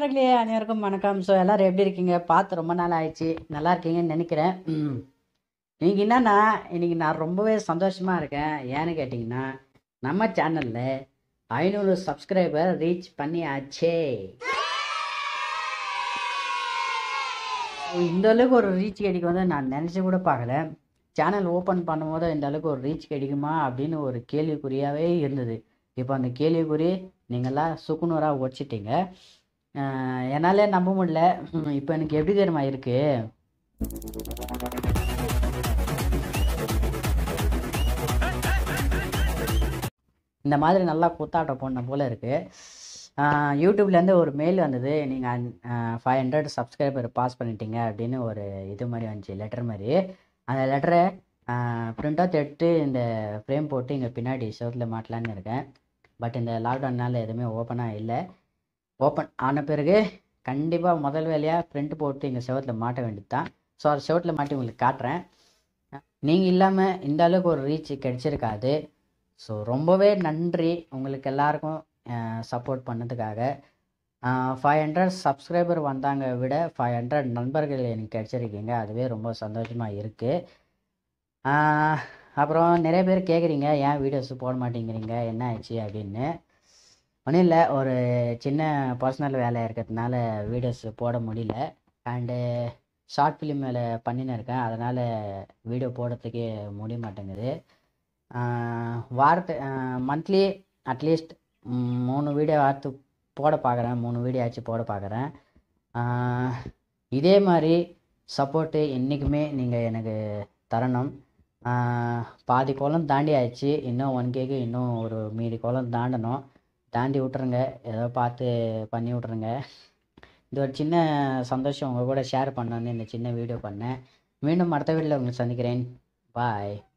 நண்பர்களே அனைவருக்கும் வணக்கம் ஸோ எல்லாரும் எப்படி இருக்கீங்க பார்த்து ரொம்ப நாள் ஆயிடுச்சு நல்லா இருக்கீங்கன்னு நினைக்கிறேன் ம். இன்னைக்கு என்னன்னா இன்னைக்கு நான் ரொம்பவே சந்தோஷமா இருக்கேன் ஏன்னு கேட்டிங்கன்னா நம்ம சேனலில் ஐநூறு சப்ஸ்கிரைபர் ரீச் பண்ணியாச்சே இந்த அளவுக்கு ஒரு ரீச் கிடைக்கும் வந்து நான் நினச்சி கூட பார்க்கல சேனல் ஓப்பன் பண்ணும்போது இந்த அளவுக்கு ஒரு ரீச் கிடைக்குமா அப்படின்னு ஒரு கேள்விக்குறியாகவே இருந்தது இப்போ அந்த கேள்விக்குறி நீங்கள்லாம் சுக்குநூறாக ஒடிச்சிட்டீங்க ஆஹ் என்னாலே நம்ப முடியல ம், இப்போ எனக்கு எப்படி தெரியுமா இருக்கு இந்த மாதிரி நல்லா குத்தாட்டம் போன போல இருக்கு ஆஹ் யூடியூப்லேருந்து ஒரு மெயில் வந்தது நீங்கள் ஃபைவ் ஹண்ட்ரட் சப்ஸ்கிரைபர் பாஸ் பண்ணிட்டீங்க அப்படின்னு ஒரு இது மாதிரி வந்துச்சு லெட்டர் மாதிரி அந்த லெட்டரை பிரிண்ட் அவுட் எடுத்து இந்த ஃப்ரேம் போட்டு இங்கே பின்னாடி செவத்தில் மாட்டலான்னு இருக்கேன் பட் இந்த லாக்டவுன்னால எதுவுமே ஓப்பனாக இல்லை ஓப்பன் ஆன பிறகு கண்டிப்பாக முதல் வேலையாக பிரிண்ட் போட்டு இங்கே செவத்தில் மாட்ட வேண்டியது தான் ஸோ அது செவத்தில் மாட்டி உங்களுக்கு காட்டுறேன் நீங்கள் இல்லாமல் இந்த அளவுக்கு ஒரு ரீச் கிடைச்சிருக்காது ஸோ ரொம்பவே நன்றி உங்களுக்கு எல்லாருக்கும் சப்போர்ட் பண்ணதுக்காக ஃபைவ் ஹண்ட்ரட் சப்ஸ்கிரைபர் வந்தாங்க விட ஃபைவ் ஹண்ட்ரட் நண்பர்கள் எனக்கு கிடைச்சிருக்கீங்க அதுவே ரொம்ப சந்தோஷமாக இருக்குது அப்புறம் நிறைய பேர் கேட்குறீங்க ஏன் வீடியோஸ் போட மாட்டேங்கிறீங்க என்ன ஆயிடுச்சு அப்படின்னு ஒன்றும் இல்லை ஒரு சின்ன பர்சனல் வேலை இருக்கிறதுனால வீடியோஸ் போட முடியல அண்டு ஷார்ட் ஃபிலிம் வேலை பண்ணின்னு இருக்கேன் அதனால் வீடியோ போடுறதுக்கே முடிய மாட்டேங்குது வாரத்து மந்த்லி அட்லீஸ்ட் மூணு வீடியோ வாரத்து போட பார்க்குறேன் மூணு வீடியோ ஆச்சு போட பார்க்குறேன் இதே மாதிரி சப்போர்ட்டு என்றைக்குமே நீங்கள் எனக்கு தரணும் ஆஹ் பாதி குளம் தாண்டி ஆயிடுச்சு இன்னும் ஒன் கேக்கு இன்னும் ஒரு மீதி குளம் தாண்டணும் தாண்டி விட்ருங்க ஏதோ பார்த்து பண்ணி விட்ருங்க இது ஒரு சின்ன சந்தோஷம் உங்கள் கூட ஷேர் பண்ணணுன்னு இந்த சின்ன வீடியோ பண்ணேன் மீண்டும் அடுத்த வீடியோவில் உங்களை சந்திக்கிறேன் பாய்